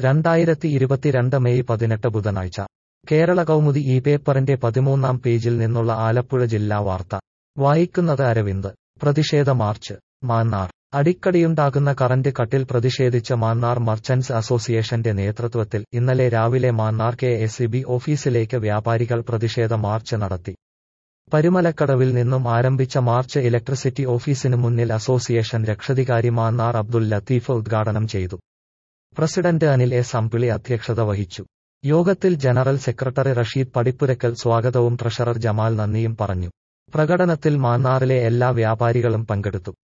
രണ്ടായിരത്തി ഇരുപത്തിരണ്ട് മെയ് പതിനെട്ട് ബുധനാഴ്ച കേരള കൗമുദി ഈ പേപ്പറിന്റെ പതിമൂന്നാം പേജിൽ നിന്നുള്ള ആലപ്പുഴ ജില്ലാ വാർത്ത വായിക്കുന്നത് അരവിന്ദ് പ്രതിഷേധ മാർച്ച് മാന്നാർ അടിക്കടിയുണ്ടാകുന്ന കറന്റ് കട്ടിൽ പ്രതിഷേധിച്ച മാന്നാർ മർച്ചന്റ്സ് അസോസിയേഷന്റെ നേതൃത്വത്തിൽ ഇന്നലെ രാവിലെ മാന്നാർ കെ എസ് ബി ഓഫീസിലേക്ക് വ്യാപാരികൾ പ്രതിഷേധ മാർച്ച് നടത്തി പരുമലക്കടവിൽ നിന്നും ആരംഭിച്ച മാർച്ച് ഇലക്ട്രിസിറ്റി ഓഫീസിനു മുന്നിൽ അസോസിയേഷൻ രക്ഷാധികാരി മാന്നാർ അബ്ദുൽ ലത്തീഫ് ഉദ്ഘാടനം ചെയ്തു പ്രസിഡന്റ് അനിൽ എസ് അമ്പിളി അധ്യക്ഷത വഹിച്ചു യോഗത്തിൽ ജനറൽ സെക്രട്ടറി റഷീദ് പടിപ്പുരക്കൽ സ്വാഗതവും ട്രഷറർ ജമാൽ നന്ദിയും പറഞ്ഞു പ്രകടനത്തിൽ മാന്നാറിലെ എല്ലാ വ്യാപാരികളും പങ്കെടുത്തു